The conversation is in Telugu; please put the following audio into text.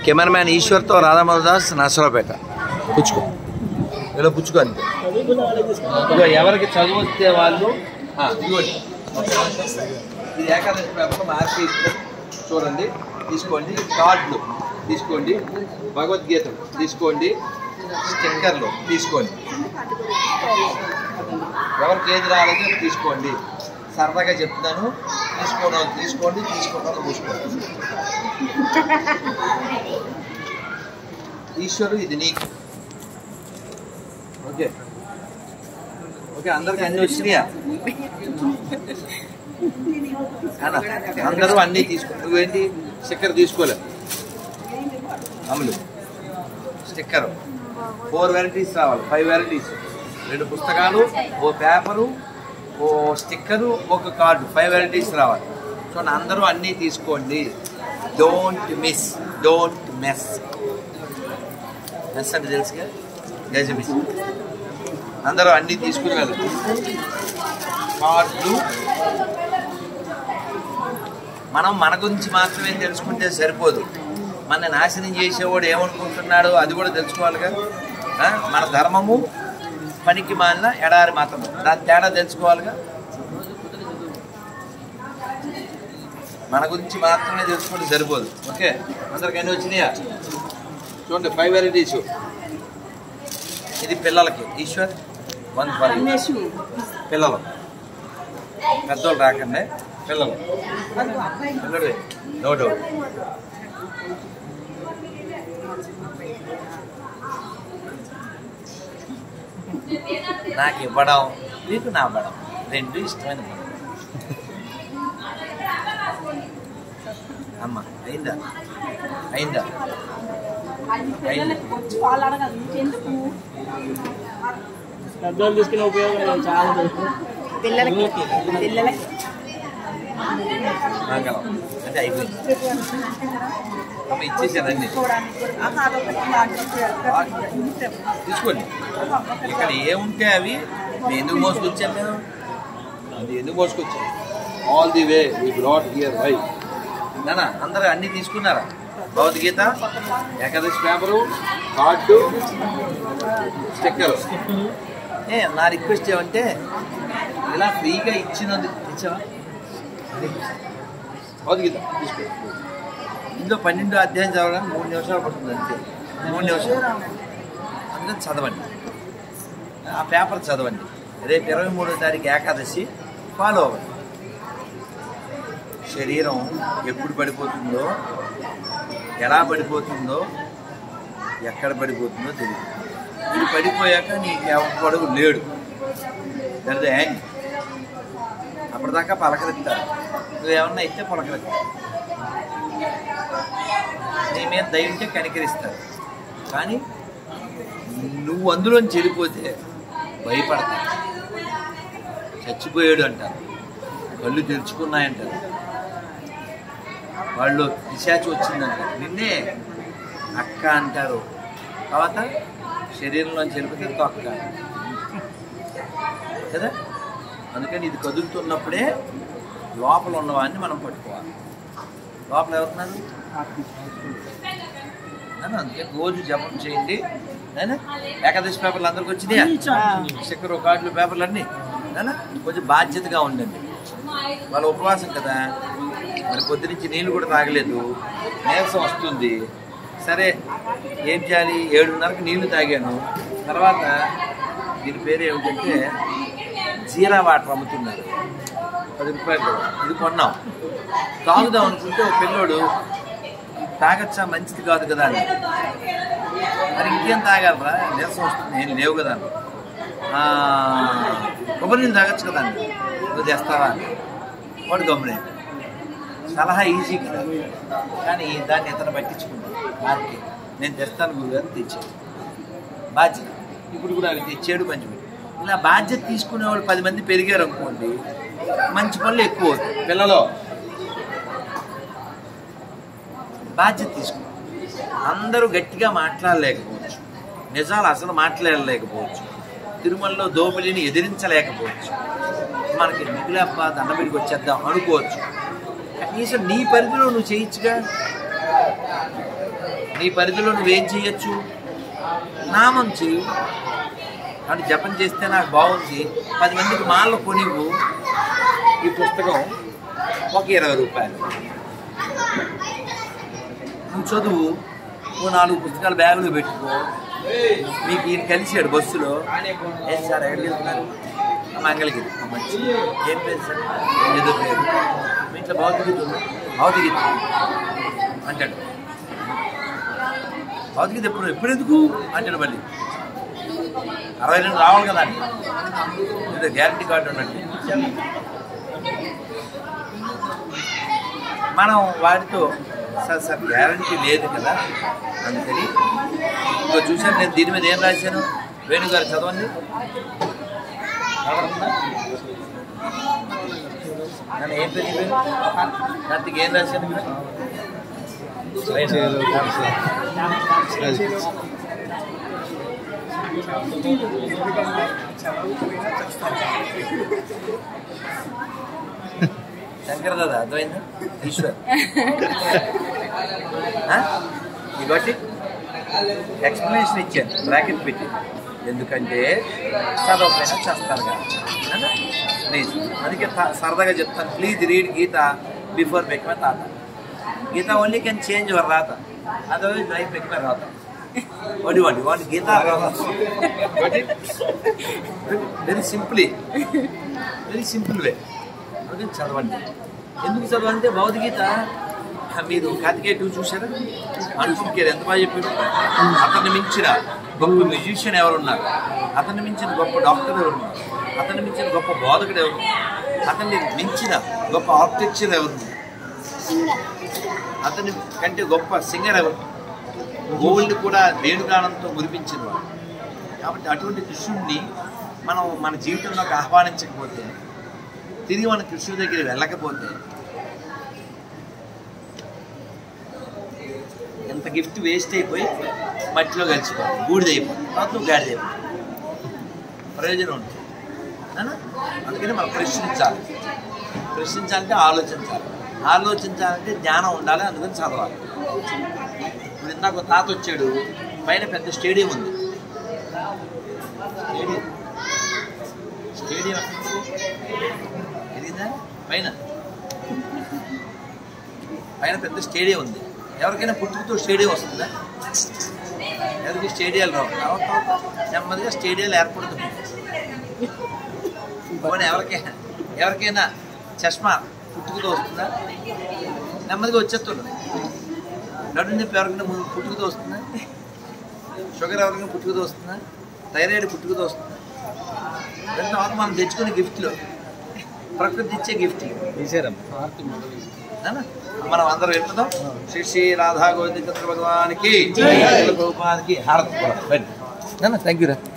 కెమెరామ్యాన్ ఈశ్వర్తో రాధామోహన్ దాస్ నర్సరావుపేట పుచ్చుకో ఇలా పుచ్చుకో అంతే ఇదిగో ఎవరికి చదువు వస్తే వాళ్ళు ఆ, ఇదిగోండి ఇది ఏకాదశి పేపర్ మార్చి చూడండి తీసుకోండి కార్డులు తీసుకోండి భగవద్గీత తీసుకోండి స్టిక్కర్లు తీసుకోండి ఎవరికి ఏది రాలేదో తీసుకోండి సరదాగా చెప్తున్నాను తీసుకోవడం తీసుకోండి తీసుకోవడం చూసుకోండి ఈశ్వరు ఇది నీకు ఓకే ఓకే అందరికి అన్ని వచ్చినాయా అన్న, అందరూ అన్నీ తీసుకో నువ్వేంటి స్టిక్కర్ తీసుకోలేవు అమలు స్టిక్కర్ ఫోర్ వెరైటీస్ రావాలి ఫైవ్ వెరైటీస్ రెండు పుస్తకాలు ఓ పేపరు ఓ స్టిక్కరు ఒక కార్డు ఫైవ్ వెరైటీస్ రావాలి సో అందరూ అన్నీ తీసుకోండి don't miss don't mess mess అంటే తెలుసుగా గజ మిస్ అందరూ అన్నీ తీసుకుని వెళ్ళండి కార్డులు మనం మన గురించి మాత్రమే తెలుసుకుంటే సరిపోదు మన నాశనం చేసేవాడు ఏమనుకుంటున్నాడో అది కూడా తెలుసుకోవాలిగా ఆ? మన ధర్మము పనికి మాలిన ఎడారి మాత్రము దాని తేడా తెలుసుకోవాలిగా మన గురించి మాత్రమే తెలుసుకుంటే సరిపోదు ఓకే అందరికి అన్ని వచ్చినాయా చూడండి ఫైవ్ వెరైటీస్ ఇది పిల్లలకి ఈశ్వర్ వన్ ఫర్ పిల్లలు పెద్దోళ్ళు రాకండి పిల్లలు పిల్లడు నో డౌట్ నాకు ఇవ్వడం నీకు నా ఇవ్వడం రెండు ఇష్టమైన పని. అమ్మ అయిందా అయిందా అయిందా పెద్దోళ్ళు తీసుకునే ఉపయోగం చాలా పిల్లలకి పిల్లలకి మంగళం అంటే అయిపోయింది అమ్మ ఇచ్చేసానండి తీసుకోండి ఇక్కడ ఏముంటే అవి మేము ఎందుకు మోసుకొచ్చాం మేము అది ఎందుకు మోసుకొచ్చాం all the way we brought here why నానా అందరూ అన్ని తీసుకున్నారా Bhagavad Gita Ekadashi paper card sticker ఏ నా రిక్వెస్ట్ ఏమంటే ఇలా ఫ్రీగా ఇచ్చినందుకు ఇచ్చావా భగవద్గీత తీసుకో ఇందులో పన్నెండు అధ్యాయం చదవడానికి మూడు నిమిషాలు పడుతుంది అంతే మూడు నిమిషాలు అందుకని చదవండి ఆ పేపర్ చదవండి రేపు ఇరవై మూడో తారీఖు ఏకాదశి ఫాలో అవ్వండి శరీరం ఎప్పుడు పడిపోతుందో ఎలా పడిపోతుందో ఎక్కడ పడిపోతుందో తెలియదు ఇది పడిపోయాక నీకు ఎవడు లేడు దట్ ఎండ్ అప్పటిదాకా పలకరిస్తారు నువ్వేమన్నా అయితే పలకరిస్తారు నీ మీద దయ ఉంటే కనికరిస్తారు కానీ నువ్వు అందులోంచి వెళ్ళిపోతే భయపడతారు చచ్చిపోయాడు అంటారు కళ్ళు తెరుచుకున్నాయంటారు వాళ్ళు పిశాచి వచ్చిందంటారు నిన్నే అక్క అంటారు తర్వాత శరీరంలోంచి వెళ్ళిపోతే తొక్క కదా అందుకని ఇది కదులుతున్నప్పుడే లోపల ఉన్నవాడిని మనం పట్టుకోవాలి లోపల ఎవరున్నారు నాన్న, అందుకే రోజు జపం చేయండి నాయనా ఏకాదశి పేపర్లు అందరికి వచ్చినాయా చక్కెర కార్డులు పేపర్లు అన్నీ నాయనా కొంచెం బాధ్యతగా ఉండండి వాళ్ళ ఉపవాసం కదా మరి పొద్దునుంచి నీళ్ళు కూడా తాగలేదు నీరసం వస్తుంది సరే ఏం చేయాలి ఏడున్నరకు నీళ్లు తాగాను తర్వాత దీని పేరు ఏమిటంటే జీరా వాటర్ అమ్ముతున్నారు పది రూపాయలు ఇది కొన్నాం తాగుదాం అనుకుంటే ఒక పిల్లోడు తాగచ్చా మంచిది కాదు కదా అని మరి ఇంకేం తాగాలరా నీరసం వస్తుంది ఏం లేవు కదా అని "ఆ, కొబ్బరి నీళ్ళు తాగొచ్చు కదా అండి నువ్వు తెస్తావా అని వాడు గమ్మునే సలహా ఈజీ కదా కానీ దాన్ని ఇతను పట్టించుకున్నాను వారికి నేను తెస్తాను గురుగారు తెచ్చాను బాధ్యత ఇప్పుడు కూడా అవి తెచ్చాడు మంచి పని. ఇలా బాధ్యత తీసుకునే వాళ్ళు పది మంది పెరిగారు అనుకోండి మంచి పనులు ఎక్కువ అవుతాయి పిల్లలో బాధ్యత తీసుకో అందరూ గట్టిగా మాట్లాడలేకపోవచ్చు నిజాలు అసలు మాట్లాడలేకపోవచ్చు తిరుమలలో దోపిడీని ఎదిరించలేకపోవచ్చు మనకి మిగిలిన దండబిడికి వచ్చేద్దాం అనుకోవచ్చు కనీసం నీ పరిధిలో నువ్వు చేయొచ్చుగా నీ పరిధిలో నువ్వేం చేయొచ్చు నామం చెయ్యి అంటే జపం చేస్తే నాకు బాగుంది పది మందికి మాల్లో కొనివ్వు ఈ పుస్తకం ఒక ఇరవై రూపాయలు నువ్వు చదువు ఓ నాలుగు పుస్తకాలు బ్యాగులో పెట్టుకో మీకు ఈయన కలిసాడు బస్సులో ఏం సార్ ఎక్కడికి వెళ్తున్నారు మంగళగిరి ఆ మంచి ఏం పేరు సార్ ఏదో పేరు మీ ఇంట్లో భౌతికత ఉంది భౌతికత అంటాడు భౌతికత ఎప్పుడు ఎప్పుడు ఎందుకు అంటాడు మళ్ళీ అరవై రెండు రావాలి కదా అండి ఏదో గ్యారంటీ కార్డు ఉన్నట్టు మనం వాటితో సార్ సార్ గ్యారంటీ లేదు కదా అందుకని ఇంకో చూశాను నేను దీని మీద ఏం రాశాను వేణు గారు చదవండి కనబడుతుందా? నన్ను ఏం పేరు నీ పేరు కార్తీక్ ఏం రాశాను ఇక్కడ? శంకర్ దాదా అర్థమైందా ఈశ్వర్ ఇవ్వటి ఎక్స్ప్లెనేషన్ ఇచ్చాను బ్రాకెట్ పెట్టి ఎందుకంటే చదవకపోయినా చేస్తారు కదా ప్లీజ్ అందుకే త- సరదాగా చెప్తాను please read Gita before become తాత Gita only can change your రాత అదర్వైజ్ లైఫ్ బెక్మే రాత వడి వడి వాడి Gita very simply very simple way అందుకని చదవండి ఎందుకు చదవంటే భౌతికగీత మీరు కార్తికేయ టూ చూసారా అనుపమ్ కేర్ ఎంత బాగా చెప్పాడు అతన్ని మించిన గొప్ప మ్యూజిషియన్ ఎవరున్నారు అతన్ని మించిన గొప్ప డాక్టర్ ఎవరున్నారు అతన్ని మించిన గొప్ప బోధకుడు ఎవరు అతన్ని మించిన గొప్ప ఆర్కిటెక్చర్ ఎవరు అతని కంటే గొప్ప సింగర్ ఎవరు గోవుల్ని కూడా వేణుగానంతో మురిపించిన వాడు కాబట్టి అటువంటి కృష్ణుడిని మనం మన జీవితంలోకి ఆహ్వానించకపోతే తిరిగి మన కృష్ణుడి దగ్గర వెళ్ళకపోతే ఎంత గిఫ్ట్ వేస్ట్ అయిపోయి మట్టిలో కలిసిపోతుంది బూడిదైపోతుంది తర్వాత నువ్వు గాడిదైపోతుంది ప్రయోజనం ఉంటుంది అవునా? అందుకని మనం ప్రశ్నించాలి ప్రశ్నించాలంటే ఆలోచించాలి ఆలోచించాలంటే జ్ఞానం ఉండాలి అందుకని చదవాలి ఇప్పుడు ఇందాక ఒక తాత వచ్చాడు పైన పెద్ద స్టేడియం ఉంది స్టేడియం స్టేడియం ఎదిగిందా పైన పైన పెద్ద స్టేడియం ఉంది ఎవరికైనా పుట్టుకతో స్టేడియం వస్తుందా ఎవరికి స్టేడియాలు రావు తర్వాత తర్వాత నెమ్మదిగా స్టేడియాలు ఏర్పడుతుంది పోనీ ఎవరికైనా ఎవరికైనా చష్మా పుట్టుకతో వస్తుందా నెమ్మదిగా వచ్చేస్తుంది నడు నొప్పి ఎవరికైనా ముందు పుట్టుకతో వస్తుందా షుగర్ ఎవరికైనా పుట్టుకతో వస్తుందా థైరాయిడ్ పుట్టుకతో వస్తుందా దాని తర్వాత మనం తెచ్చుకునే గిఫ్ట్లు ప్రకృతి ఇచ్చే గిఫ్ట్ అవునా? మనం అందరం వెళ్తున్నాం శ్రీ శ్రీ రాధా గోవింద చంద్ర భగవానికి ప్రభుపాదికి హారతి థ్యాంక్ యూ రా